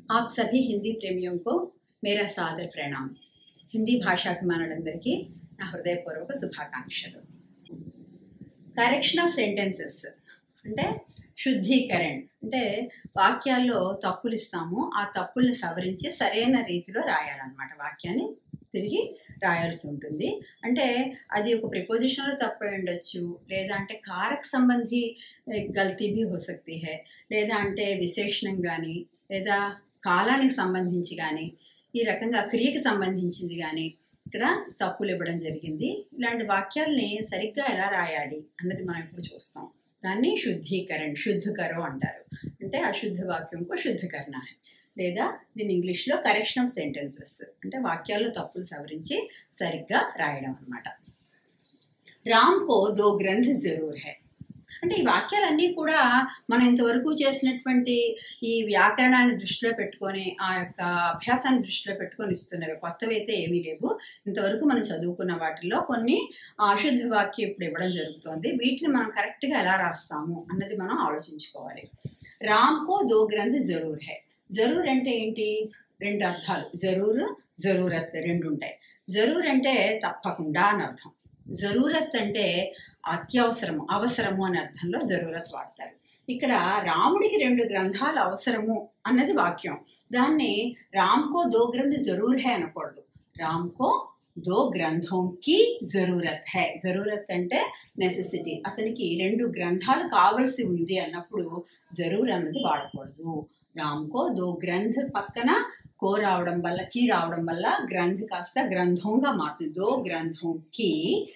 आप सभी हिंदी प्रेमियों को मेरा సాదర ప్రణామం హిందీ భాషాభిమానులందరికీ నా హృదయపూర్వక శుభాకాంక్షలు కరెక్షన్ ఆఫ్ సెంటెన్సెస్ అంటే శుద్ధీకరణ అంటే వాక్యాల్లో తప్పులు ఇస్తాము ఆ తప్పుల్ని సవరించి సరైన రీతిలో రాయాలన్నమాట వాక్యాన్ని తిరిగి రాయాల్సి ఉంటుంది అంటే అది ఒక ప్రిపోజిషన్లో తప్పు అయి ఉండొచ్చు లేదా అంటే కారక సంబంధి గల్తీ భీ హో సక్తి హై లేదా అంటే విశేషణం కానీ లేదా కాలానికి సంబంధించి కానీ ఈ రకంగా క్రియకి సంబంధించింది కానీ ఇక్కడ తప్పులు ఇవ్వడం జరిగింది ఇలాంటి వాక్యాల్ని సరిగ్గా ఎలా రాయాలి అన్నది మనం ఇప్పుడు చూస్తాం దాన్ని శుద్ధీకరణ శుద్ధకరో అంటారు అంటే అశుద్ధ వాక్యంకు శుద్ధకరణ లేదా దీని ఇంగ్లీష్లో కరెక్షన్ ఆఫ్ సెంటెన్సెస్ అంటే వాక్యాల్లో తప్పులు సవరించి సరిగ్గా రాయడం అనమాట రామ్కో దో గ్రంథ్ జరూర్ హై అంటే ఈ వాక్యాలన్నీ కూడా మనం ఇంతవరకు చేసినటువంటి ఈ వ్యాకరణాన్ని దృష్టిలో పెట్టుకొని ఆ యొక్క అభ్యాసాన్ని దృష్టిలో పెట్టుకొని ఇస్తున్నవి కొత్తవి అయితే ఏమీ లేవు ఇంతవరకు మనం చదువుకున్న వాటిల్లో కొన్ని అశుద్ధ వాక్యం ఇప్పుడు ఇవ్వడం జరుగుతోంది వీటిని మనం కరెక్ట్గా ఎలా రాస్తాము అన్నది మనం ఆలోచించుకోవాలి రామ్కో దో గ్రంథ్ జరూర్ హై జరూర్ అంటే ఏంటి రెండు అర్థాలు జరూర్ జరూరత్ రెండు ఉంటాయి జరూర్ అంటే తప్పకుండా అని అర్థం జరూరత్ అంటే అత్యవసరము అవసరము అనే అర్థంలో జరూరత్ వాడతారు ఇక్కడ రాముడికి రెండు గ్రంథాలు అవసరము అన్నది వాక్యం దాన్ని రామ్కో దో గ్రంథ జరూర్ హే అనకూడదు రామ్కో దో గ్రంథంకి జరూరత్ హై జరూరత్ అంటే నెసెసిటీ అతనికి రెండు గ్రంథాలు కావలసి ఉంది అన్నప్పుడు జరూర్ అన్నది వాడకూడదు రామ్కో దో గ్రంథ పక్కన కో రావడం వల్ల కీ రావడం వల్ల గ్రంథ కాస్త గ్రంథంగా మారుతుంది దో గ్రంథంకి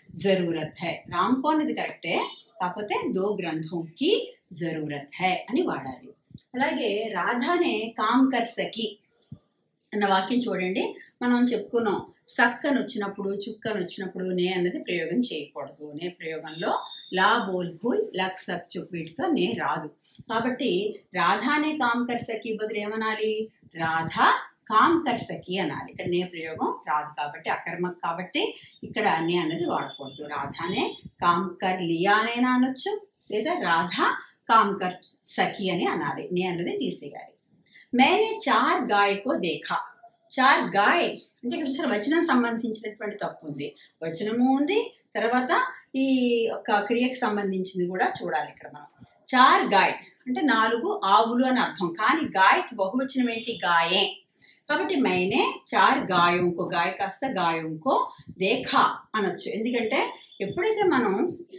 జరూరత్ హై రామ్కో అనేది కరెక్టే కాకపోతే దో గ్రంథంకి జరూరత్ హై అని వాడాలి అలాగే రాధానే కామ్ కర్ సకి అన్న వాక్యం చూడండి మనం చెప్పుకున్నాం సక్కను వచ్చినప్పుడు చుక్కను వచ్చినప్పుడు నే అన్నది ప్రయోగం చేయకూడదు నే ప్రయోగంలో లా బోల్ భూల్ లక్ సక్ చుక్ వీటితో నే రాదు కాబట్టి రాధానే కామ్ కర్ సకి బదులు ఏమనాలి రాధా కామ్ కర్ సకి అనాలి ఇక్కడ నే ప్రయోగం రాదు కాబట్టి అకర్మక్ కాబట్టి ఇక్కడ నే అన్నది వాడకూడదు రాధానే కామ్ కర్ లియా అనేనా అనొచ్చు లేదా రాధా కామ్ కర్ సఖి అని అనాలి నే అన్నది తీసేయాలి మేనే చార్ గాయకో దేఖా చార్ గాయ్ అంటే ఇక్కడ చూసారు వచనం సంబంధించినటువంటి తప్పు ఉంది వచనము ఉంది తర్వాత ఈ ఒక క్రియకు సంబంధించింది కూడా చూడాలి ఇక్కడ మనం చార్ గాయ్ అంటే నాలుగు ఆవులు అని అర్థం కానీ గాయకి బహువచనం ఏంటి గాయే కాబట్టి మైనే చార్ గాయంకో గాయ కాస్త గాయంకో దేఖా అనొచ్చు ఎందుకంటే ఎప్పుడైతే మనం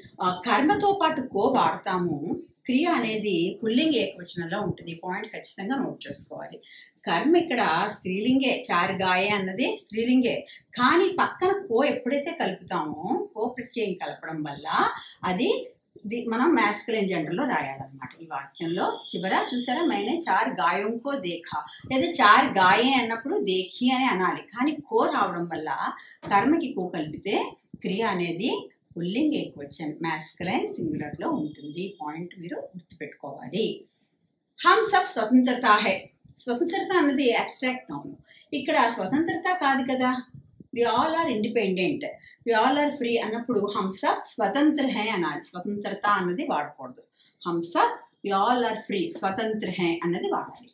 కర్మతో పాటు కో వాడతామో క్రియ అనేది పుల్లింగ ఏకవచనంలో ఉంటుంది ఈ పాయింట్ ఖచ్చితంగా నోట్ చేసుకోవాలి కర్మ ఇక్కడ స్త్రీలింగే చారుగాయే అన్నది స్త్రీలింగే కానీ పక్కన కో ఎప్పుడైతే కలుపుతామో కో ప్రత్యయం కలపడం వల్ల అది మనం మ్యాస్కులైన్ జెండర్లో రాయాలన్నమాట ఈ వాక్యంలో చివర చూసారా మైనే చార్ గాయంకో దేఖా లేదా చార్ గాయే అన్నప్పుడు దేఖి అని అనాలి కానీ కో రావడం వల్ల కర్మకి కో కలిపితే క్రియ అనేది పుల్లింగ్ ఏకవచన్ మ్యాస్కులైన్ సింగులర్లో ఉంటుంది పాయింట్ మీరు గుర్తుపెట్టుకోవాలి హమ్ సబ్ స్వతంత్రత హై స్వతంత్రత అన్నది అబ్స్ట్రాక్ట్ నౌన్ ఇక్కడ స్వతంత్రత కాదు కదా we all are independent we all are free అన్నప్పుడు హంస స్వతంత్ర హై అనాలి స్వతంత్రత అన్నది వాడకూడదు హంస వి ఆల్ ఆర్ ఫ్రీ స్వతంత్ర హై అన్నది వాడాలి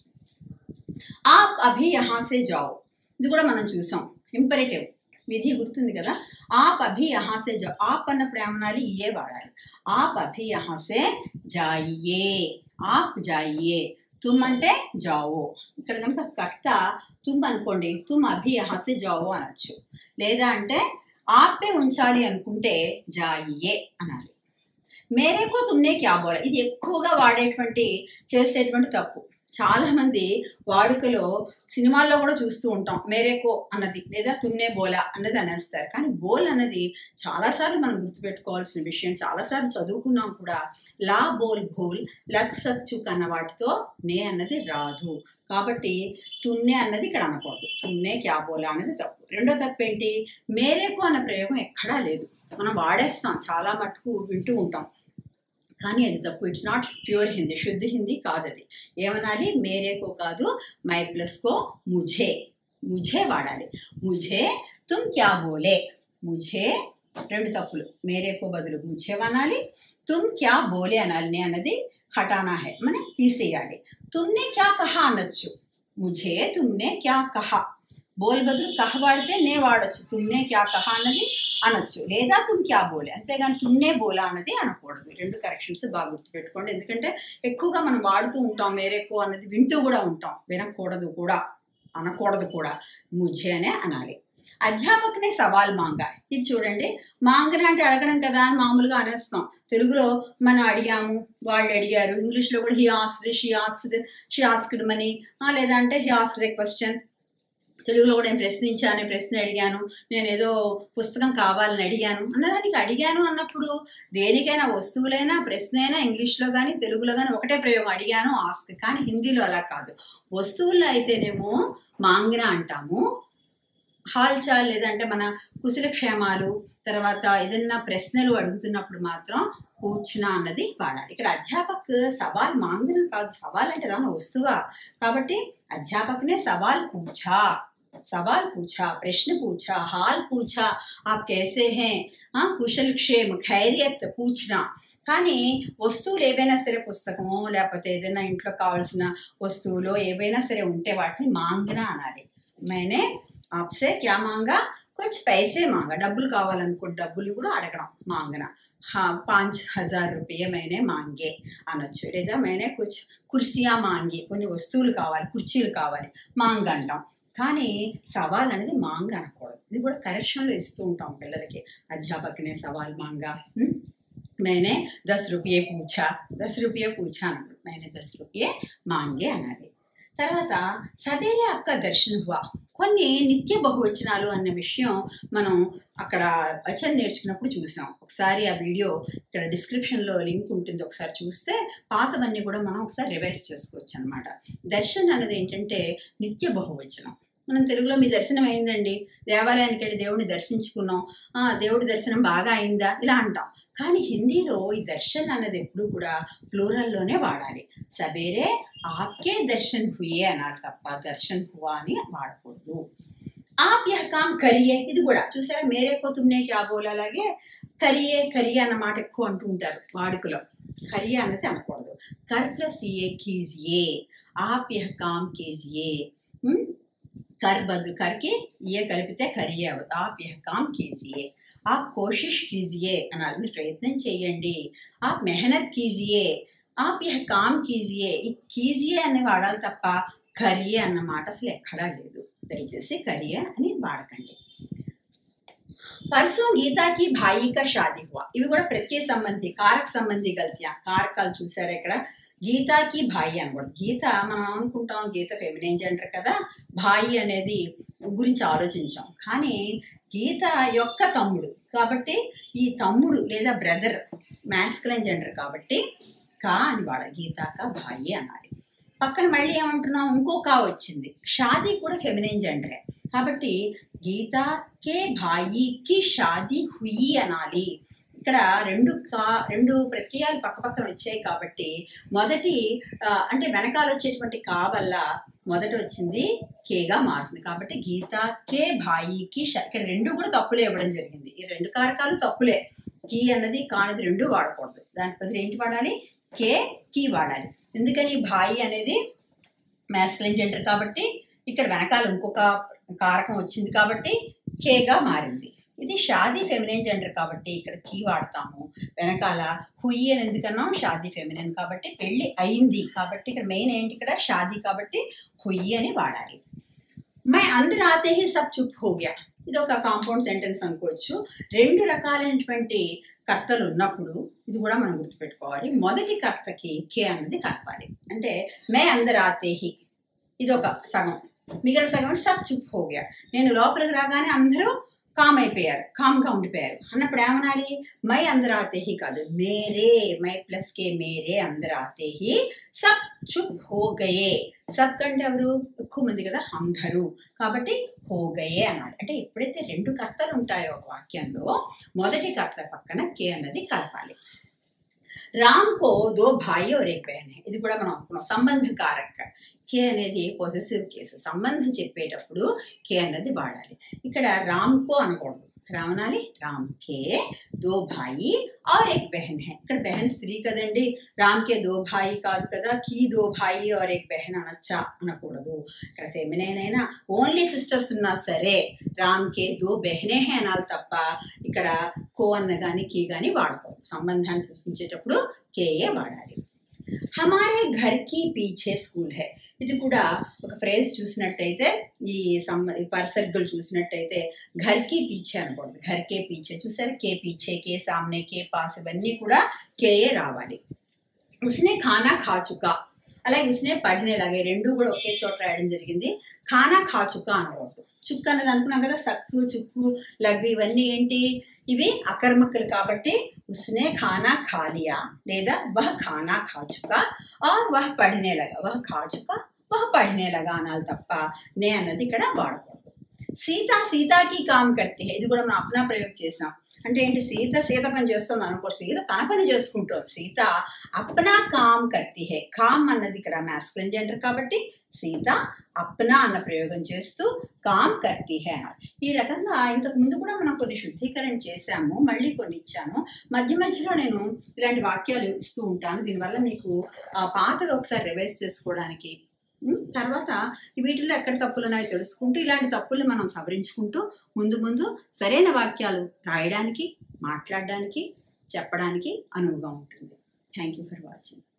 ఆప్ అభి యహాసే జాओ ఇది కూడా మనం చూసాం ఇంపరేటివ్ విధి గుర్తుంది కదా ఆప్ అభి యహాసే జా ఆప్ అన్నప్పుడు ఏమనాలి ఏ వాడాలి ఆప్ అభి యహాసే జాయియే ఆప్ జాయియే తుమ్ అంటే జావో ఇక్కడ కనుక కర్త తుమ్ అనుకోండి తుమ్ అభి యహాసే జావో అనొచ్చు లేదా అంటే ఆపే ఉంచాలి అనుకుంటే జాయియే అనాలి మేరేకో తుమ్నే క్యా బోలా ఇది ఎక్కువగా వాడేటువంటి చేసేటువంటి తప్పు చాలామంది వాడుకలో సినిమాల్లో కూడా చూస్తూ ఉంటాం మేరేకో అన్నది లేదా తున్నే బోలా అన్నది అనేస్తారు కానీ బోల్ అన్నది చాలాసార్లు మనం గుర్తుపెట్టుకోవాల్సిన విషయం చాలాసార్లు చదువుకున్నాం కూడా లా బోల్ భూల్ లక్ సక్చుక్ అన్న వాటితో నే అన్నది రాదు కాబట్టి తున్నే అన్నది ఇక్కడ అనకూడదు తున్నే క్యా బోలా అనేది తప్పు రెండో తప్పు ఏంటి మేరేకో అన్న ప్రయోగం ఎక్కడా లేదు మనం వాడేస్తాం చాలా మటుకు వింటూ ఉంటాం కానీ అది తప్పు ఇట్స్ నాట్ ప్యూర్ హిందీ శుద్ధ హిందీ కాదు అది ఏమనాలి మేరేకో కాదు మై ప్లస్కో ముఝే ముఝే వాడాలి ముఝే తుమ్ క్యా బోలే ముఝే రెండు తప్పులు మేరేకో బదులు ముఝే అనాలి తుమ్ క్యా బోలే అనాలి నే అన్నది హటానా హై మన తీసేయాలి తుమ్నే క్యా కహా అనొచ్చు ముఝే తుమ్నే క్యా కహా బోల్ బదులు కహ వాడితే నే వాడొచ్చు తుమ్నే క్యా కహా అన్నది అనొచ్చు లేదా తుమ్ క్యా బోలే అంతేగాని తుమ్నే బోలా అన్నది అనకూడదు ఈ రెండు కరెక్షన్స్ బాగా గుర్తుపెట్టుకోండి ఎందుకంటే ఎక్కువగా మనం వాడుతూ ఉంటాం మేరేకో అన్నది వింటూ కూడా ఉంటాం వినకూడదు కూడా అనకూడదు కూడా ముఝే అనే అనాలి అధ్యాపకునే సవాల్ మాంగా ఇది చూడండి మాంగన అంటే అడగడం కదా అని మామూలుగా అనేస్తాం తెలుగులో మనం అడిగాము వాళ్ళు అడిగారు ఇంగ్లీష్లో కూడా he asked she asked she asked money లేదంటే హీ ఆస్క్డ్ ఏ క్వశ్చన్ తెలుగులో కూడా నేను ప్రశ్నించాను ప్రశ్న అడిగాను నేను ఏదో పుస్తకం కావాలని అడిగాను అన్నదానికి అడిగాను అన్నప్పుడు దేనికైనా వస్తువులైనా ప్రశ్న అయినా ఇంగ్లీష్లో కానీ తెలుగులో కానీ ఒకటే ప్రయోగం అడిగాను ఆస్క్ కానీ హిందీలో అలా కాదు వస్తువుల్లో అయితేనేమో మాంగిన అంటాము హాల్ చాల్ లేదంటే మన కుశల క్షేమాలు తర్వాత ఏదన్నా ప్రశ్నలు అడుగుతున్నప్పుడు మాత్రం పూచిన అన్నది వాడాలి ఇక్కడ అధ్యాపక్ సవాల్ మాంగిన కాదు సవాల్ అంటే దాని వస్తువా కాబట్టి అధ్యాపక్నే సవాల్ పూछा సవాల్ పూछा ప్రశ్న పూछा హాల్ పూछा आप कैसे हैं ఆ, కుశల్ క్షేమ్ ఖైరియత్ పూచిన కానీ వస్తువులు ఏవైనా సరే పుస్తకమో లేకపోతే ఏదైనా ఇంట్లో కావాల్సిన వస్తువులు ఏవైనా సరే ఉంటే వాటిని మాంగిన అనాలి మేనే ఆప్సే క్యా మాంగా కొంచెం పైసే మాంగా డబ్బులు కావాలనుకుంటే డబ్బులు కూడా అడగడం మాంగన హా పాంచ్ హజార్ రూపాయ మేనే మాంగే అనొచ్చు లేదా మేనే కుచ్ కుర్సియా మాంగి కొన్ని వస్తువులు కావాలి కుర్చీలు కావాలి మాంగ అంటాం కానీ సవాల్ అనేది మాంగ అనకూడదు ఇది కూడా కరెక్షన్లో ఇస్తూ ఉంటాం పిల్లలకి అధ్యాపకనే సవాల్ మాంగా హ్మ్? मैंने दस रुपये पूछा दस रुपये पूछा అన్నప్పుడు मैंने दस रुपये మాంగే అనాలి తర్వాత సవేరే అక్క దర్శనం హువా కొన్ని నిత్య బహువచనాలు అన్న విషయం మనం అక్కడ వచనం నేర్చుకున్నప్పుడు చూసాం ఒకసారి ఆ వీడియో ఇక్కడ డిస్క్రిప్షన్లో లింక్ ఉంటుంది ఒకసారి చూస్తే పాతవన్నీ కూడా మనం ఒకసారి రివైజ్ చేసుకోవచ్చు అనమాట దర్శన్ అన్నది ఏంటంటే నిత్య బహువచనం మనం తెలుగులో మీ దర్శనం అయిందండి దేవాలయానికి వెళ్ళి దేవుడిని దర్శించుకున్నాం ఆ, దేవుడి దర్శనం బాగా అయిందా ఇలా అంటాం కానీ హిందీలో ఈ దర్శన్ అన్నది ఎప్పుడు కూడా ప్లూరల్లోనే వాడాలి సవేరే ఆప్కే దర్శన్ హుయే అనాలి తప్ప దర్శన్ హువా అని వాడకూడదు ఆప్ యహ కామ్ కరియే ఇది కూడా చూసారా మేరే కో తుమ్నే క్యా బోల్ అలాగే కరియే కరియే అన్న మాట ఎక్కువ అంటూ ఉంటారు వాడుకలో కరియే అన్నది అనకూడదు కర్ ప్లస్ ఏ కీజియే ఆప్ యహ కామ్ కీజియే ఉమ్, कर बद करके ये కలిపితే కరియే అవ్వదు ఆప్ యహ కామ్ కీజియే ఆప్ కోషిష్ కీజియే అనాలి మీరు ప్రయత్నం చేయండి ఆప్ మెహనత్ కీజియే ఆప్ యహ కామ్ కీజియే ఈ కీజియే అని వాడాలి తప్ప కరియే అన్న మాట అసలు ఎక్కడా లేదు దయచేసి కరియే అని వాడకండి పర్సో గీతాకి భాయిక షాది హువా ఇవి కూడా ప్రత్యయ సంబంధి కారక సంబంధి గల్తియా కారకాలు చూసారా ఇక్కడ గీతాకి భాయి అనకూడదు గీత మనం అనుకుంటాం గీత ఫెమినైన్ జెండర్ కదా భాయి అనేది గురించి ఆలోచించాం కానీ గీత యొక్క తమ్ముడు కాబట్టి ఈ తమ్ముడు లేదా బ్రదర్ మ్యాస్కులైన్ జెండర్ కాబట్టి కా అని వాడ గీతాక భాయి అనాలి పక్కన మళ్ళీ ఏమంటున్నాం ఇంకో కా వచ్చింది షాదీ కూడా ఫెమినైన్ జెండరే కాబట్టి గీతాకే భాయికి షాదీ హుయి అనాలి ఇక్కడ రెండు కా రెండు ప్రత్యయాలు పక్క పక్కన వచ్చాయి కాబట్టి మొదటి ఆ, అంటే వెనకాల వచ్చేటువంటి కా వల్ల మొదట వచ్చింది కేగా మారుతుంది కాబట్టి గీత కే భాయికి ష- ఇక్కడ రెండు కూడా తప్పులే ఇవ్వడం జరిగింది ఈ రెండు కారకాలు తప్పులే కీ అన్నది కానది రెండు వాడకూడదు దాని బదులు ఏంటి వాడాలి కే కీ వాడాలి ఎందుకని భాయి అనేది మ్యాస్కులైన్ జెండర్ కాబట్టి ఇక్కడ వెనకాల ఇంకొక కారకం వచ్చింది కాబట్టి కేగా మారింది ఇది షాదీ ఫెమినైన్ జెండర్ కాబట్టి ఇక్కడ కీ వాడతాము వెనకాల హుయి అని ఎందుకన్నాం షాదీ ఫెమినైన్ కాబట్టి పెళ్ళి అయింది కాబట్టి ఇక్కడ మెయిన్ ఏంటి ఇక్కడ షాదీ కాబట్టి హుయి అని వాడాలి మై అందరు ఆతే హీ సబ్ చుప్ హో గయా ఇది ఒక కాంపౌండ్ సెంటెన్స్ అనుకోవచ్చు రెండు రకాలైనటువంటి కర్తలు ఉన్నప్పుడు ఇది కూడా మనం గుర్తుపెట్టుకోవాలి మొదటి కర్తకి కే అన్నది కలపాలి అంటే మే అందరు ఆతే హీ ఇది ఒక సగం మిగిలిన సగం అంటే సబ్ చుప్ హో గయా నేను లోపలికి రాగానే అందరూ కామ్ అయిపోయారు కామ్గా ఉండిపోయారు అన్నప్పుడు ఏమనాలి మై అందరు ఆతే హీ కాదు మేరే మై ప్లస్ కే మేరే అందరు ఆతే హీ సబ్ చుప్ హో గయే సబ్ కంటే ఎవరు ఎక్కువ మంది కదా అందరూ కాబట్టి హోగయే అన్నాడు అంటే ఎప్పుడైతే రెండు కర్తలు ఉంటాయో ఒక వాక్యంలో మొదటి కర్త పక్కన కే అన్నది కలపాలి రామ్ కో దో భాయి और एक बहन है ఇది కూడా మనం అనుకున్నాం సంబంధ కారక కే అనేది పొసెసివ్ కేసు సంబంధం చెప్పేటప్పుడు కే అన్నది వాడాలి ఇక్కడ రామ్ కో అనకూడదు రామనాలి రామ్ కే దో భాయి और एक बहन है ఇక్కడ బెహన్ స్త్రీ కదండి రామ్ కే దో భాయి కాదు కదా కీ దో భాయి और एक బెహన్ అనొచ్చా అనకూడదు ఇక్కడ ఫెమినైన్ అయినా ఓన్లీ సిస్టర్స్ ఉన్నా సరే రామ్ కే దో బెహనే హే అనాలి తప్ప ఇక్కడ కో అన్న కానీ కీ కానీ వాడకూడదు సంబంధాన్ని సూచించేటప్పుడు కేయే వాడాలి హమారే ఘర్ కి పీछे స్కూల్ హే ఇది కూడా ఒక ఫ్రేజ్ చూసినట్టయితే ఈ సమ్ పర్సర్గులు చూసినట్టయితే ఘర్ కి పీछे అనకూడదు ఘర్ కే పీछे చూసారా కే పీछे కే సామ్నే కే పాస్ ఇవన్నీ కూడా కేయే రావాలి ఉస్నే ఖానా ఖా చుకా అలాగే ఉస్నే పడినే లాగే రెండు కూడా ఒకే చోట రాయడం జరిగింది ఖానా ఖా చుకా అనకూడదు చుక్క అన్నది అనుకున్నాం కదా సక్కు చుక్కు లగ్గు ఇవన్నీ ఏంటి ఇవి అకర్మకులు కాబట్టి ఉస్నే ఖానా ఖా లియా లేదా వహ ఖానా ఖా చుకా ఆర్ వహ పడినే లగా వహ ఖా చుకా వహ పడినే లగా అనాలి తప్ప నే అన్నది ఇక్కడ వాడకూడదు సీత సీతాకి కామ్ కర్తే హై. ఇది కూడా మనం అప్నా ప్రయోగం చేసాం అంటే ఏంటి సీత సీత పని చేస్తుంది అనుకో సీత తన పని చేసుకుంటుంది సీత అప్నా కామ్ కర్తి హే కామ్ అన్నది ఇక్కడ మ్యాస్కులన్ జెండర్ కాబట్టి సీత అప్నా అన్న ప్రయోగం చేస్తూ కామ్ కర్తి హే అన్నారు ఈ రకంగా ఇంతకు ముందు కూడా మనం కొన్ని శుద్ధీకరణ చేశాము మళ్ళీ కొన్ని ఇచ్చాను మధ్య మధ్యలో నేను ఇలాంటి వాక్యాలు ఇస్తూ ఉంటాను దీనివల్ల మీకు ఆ, పాతవి ఒకసారి రివైజ్ చేసుకోవడానికి ఉం, తర్వాత వీటిలో ఎక్కడ తప్పులు ఉన్నాయో తెలుసుకుంటూ ఇలాంటి తప్పులు మనం సవరించుకుంటూ ముందు ముందు సరైన వాక్యాలు రాయడానికి మాట్లాడడానికి చెప్పడానికి అనువుగా ఉంటుంది థ్యాంక్ యూ ఫర్ వాచింగ్